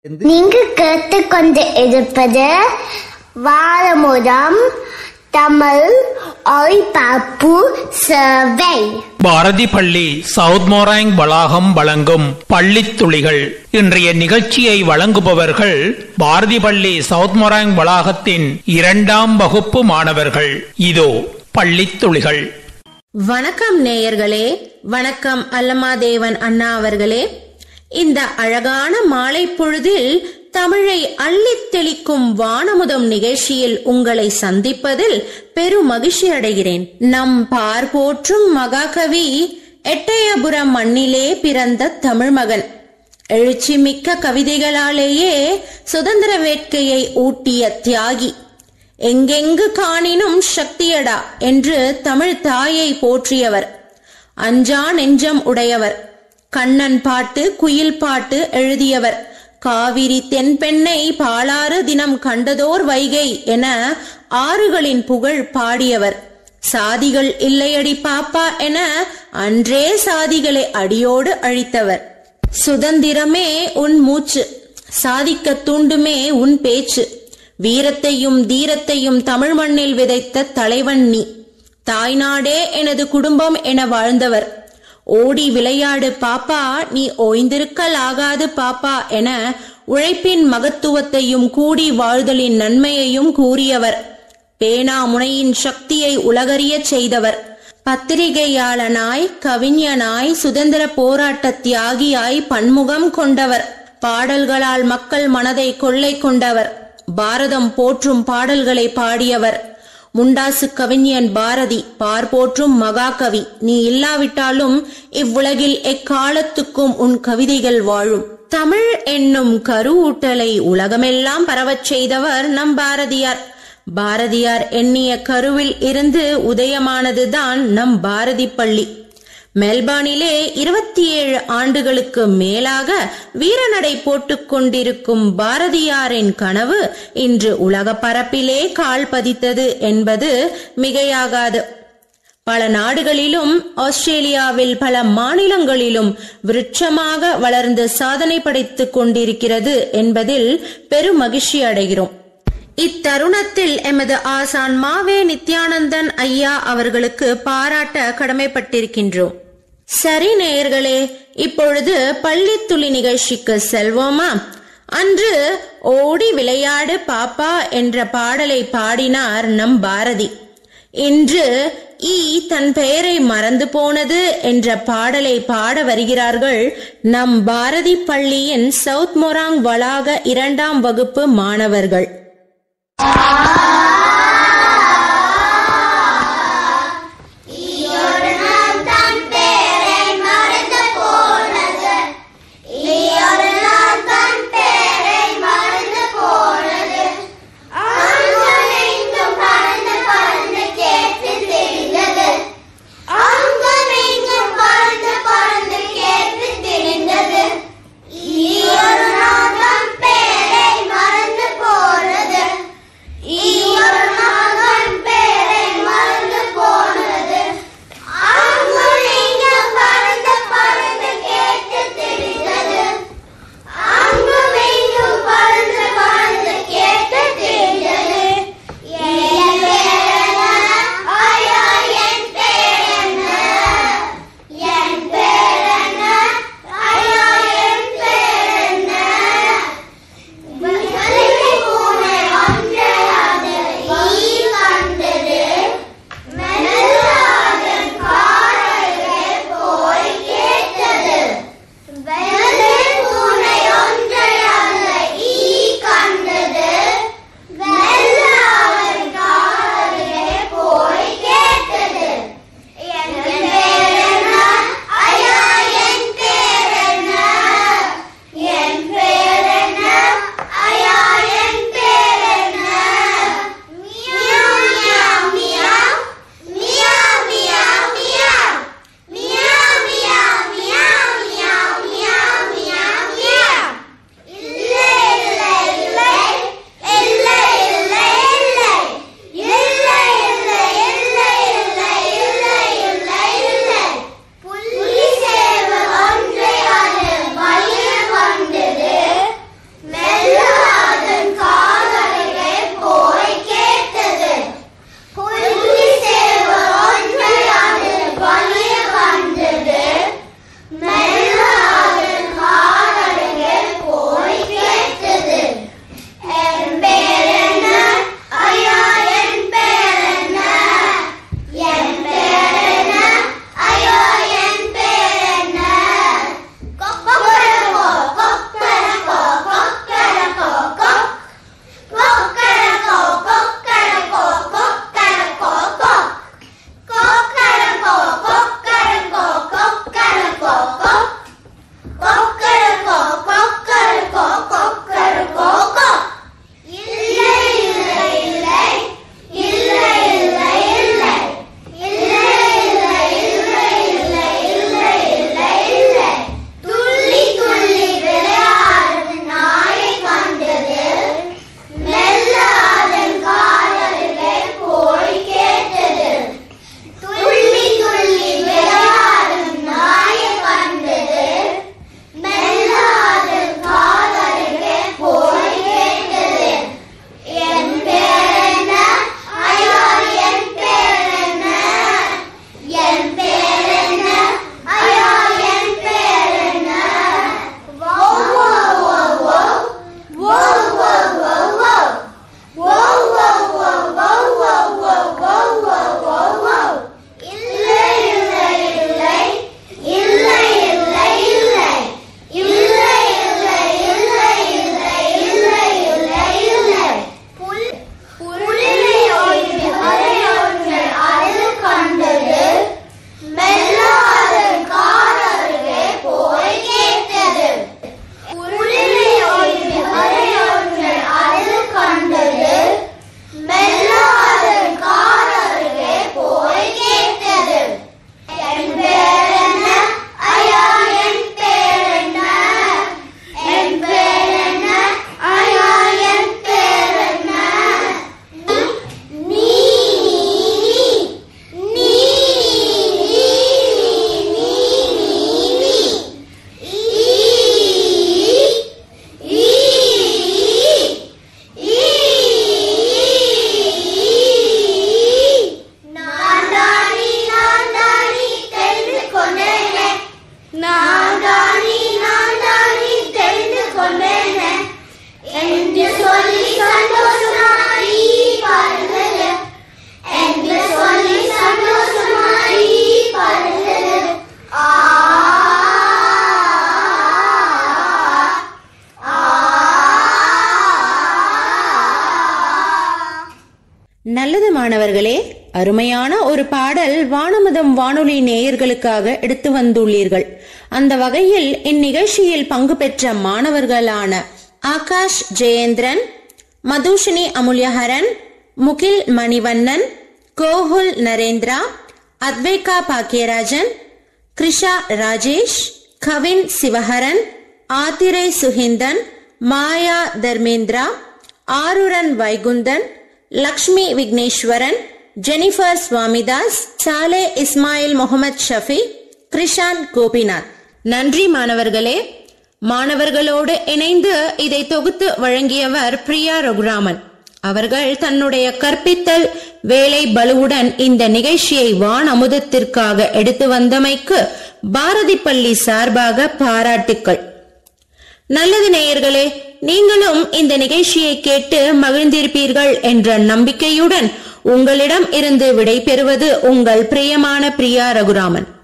நீங்க கேட்டுக்கொண்டு இருப்பது வாரமுதம் தமிழ் ஒளிபரப்பு சேவை பாரதி பள்ளி சவுத் மோராங் வளாகம் வழங்கும் பள்ளித் துளிகள் இன்றைய நிகழ்ச்சியை வழங்குபவர்கள் பாரதி பள்ளி சவுத் மோராங் வளாகத்தின் இரண்டாம் வகுப்பு மாணவர்கள் இதோ பள்ளித் துளிகள் வணக்கம் நேயர்களே வணக்கம் அல்லமாதேவன் அண்ணா அவர்களே இந்த அழகான மாலை பொழுதில் தமிழை அள்ளித் தெளிக்கும் வானமுதம் நிகழ்ச்சியில் உங்களை சந்திப்பதில் பெரும் மகிழ்ச்சி அடைகிறேன் நம் பார் போற்றும் மகாகவி எட்டயபுரம் மண்ணிலே பிறந்த தமிழ் மகன் எழுச்சி மிக்க கவிதைகளாலேயே சுதந்திர வேட்கையை ஊட்டிய தியாகி எங்கெங்கு காணினும் சக்தியடா என்று தமிழ் தாயை போற்றியவர் அஞ்சா நெஞ்சம் உடையவர் கண்ணன் பாட்டு குயில் பாட்டு எழுதியவர் காவிரி தென்பெண்ணை பாலாறு தினம் கண்டதோர் வைகை என ஆறுகளின் புகழ் பாடியவர் சாதிகள் இல்லையடி பாப்பா என அன்றே சாதிகளை அடியோடு அழித்தவர் சுதந்திரமே உன் மூச்சு சாதிக்க தூண்டுமே உன் பேச்சு வீரத்தையும் தீரத்தையும் தமிழ் மண்ணில் விதைத்த தலைவன் நீ தாய்நாடே எனது குடும்பம் என வாழ்ந்தவர் ஓடி விளையாடு பாப்பா நீ ஓய்ந்திருக்கல் ஆகாது பாப்பா என உழைப்பின் மகத்துவத்தையும் கூடி வாழ்தலின் நன்மையையும் கூறியவர் பேனா முனையின் சக்தியை உலகறியச் செய்தவர் பத்திரிகையாளனாய் கவிஞனாய் சுதந்திர போராட்ட தியாகியாய் பன்முகம் கொண்டவர் பாடல்களால் மக்கள் மனதை கொள்ளை கொண்டவர் பாரதம் போற்றும் பாடல்களை பாடியவர் முண்டாசு கவிஞன் பாரதி பார் போற்றும் மகாகவி நீ இல்லாவிட்டாலும் இவ்வுலகில் எக்காலத்துக்கும் உன் கவிதைகள் வாழும் தமிழ் என்னும் கருவூட்டலை உலகமெல்லாம் பரவச் செய்தவர் நம் பாரதியார் பாரதியார் எண்ணிய கருவில் இருந்து உதயமானதுதான் நம் பாரதி பள்ளி மெல்பானிலே இருபத்தி ஏழு ஆண்டுகளுக்கு மேலாக வீரநடை போட்டுக் கொண்டிருக்கும் பாரதியாரின் கனவு இன்று உலக பரப்பிலே கால் பதித்தது என்பது மிகையாகாது பல நாடுகளிலும் ஆஸ்திரேலியாவில் பல மாநிலங்களிலும் விருட்சமாக வளர்ந்து சாதனை படைத்துக் கொண்டிருக்கிறது என்பதில் பெரும் மகிழ்ச்சி அடைகிறோம் இத்தருணத்தில் எமது ஆசான் மாவே நித்யானந்தன் ஐயா அவர்களுக்கு பாராட்ட கடமைப்பட்டிருக்கின்றோம் சரி நேயர்களே இப்பொழுது பள்ளித்துளி நிகழ்ச்சிக்கு செல்வோமா அன்று ஓடி விளையாடு பாப்பா என்ற பாடலை பாடினார் நம் பாரதி இன்று ஈ தன் பெயரை மறந்து போனது என்ற பாடலை பாட வருகிறார்கள் நம் பாரதி பள்ளியின் சவுத் மொராங் வளாக இரண்டாம் வகுப்பு மாணவர்கள் மறந்து போனது நல்லது மாணவர்களே அருமையான ஒரு பாடல் வானமுதம் வானொலி நேயர்களுக்காக எடுத்து வந்துள்ளீர்கள் அந்த வகையில் இந்நிகழ்ச்சியில் பங்கு பெற்ற மாணவர்களான ஆகாஷ் ஜெயேந்திரன் மதுஷினி அமுல்யஹரன் முகில் மணிவண்ணன் கோகுல் நரேந்திரா அத்வைகா பாக்கியராஜன் கிருஷா ராஜேஷ் கவின் சிவஹரன் ஆதிரை சுஹிந்தன் மாயா தர்மேந்திரா ஆருரன் வைகுந்தன் லக்ஷ்மி விக்னேஸ்வரன் ஜெனிஃபர் சுவாமிதாஸ் சாலே இஸ்மாயில் முகமது ஷஃபி கிருஷான் கோபிநாத் நன்றி மாணவர்களே மாணவர்களோடு இணைந்து இதை தொகுத்து வழங்கியவர் பிரியா ரகுராமன் அவர்கள் தன்னுடைய கற்பித்தல் வேலை பலுவுடன் இந்த நிகழ்ச்சியை வான் அமுதத்திற்காக எடுத்து வந்தமைக்கு பாரதி பள்ளி சார்பாக பாராட்டுக்கள் நல்லது நேயர்களே நீங்களும் இந்த நிகழ்ச்சியை கேட்டு மகிழ்ந்திருப்பீர்கள் என்ற நம்பிக்கையுடன் உங்களிடம் இருந்து விடை பெறுவது உங்கள் பிரியமான பிரியா ரகுராமன்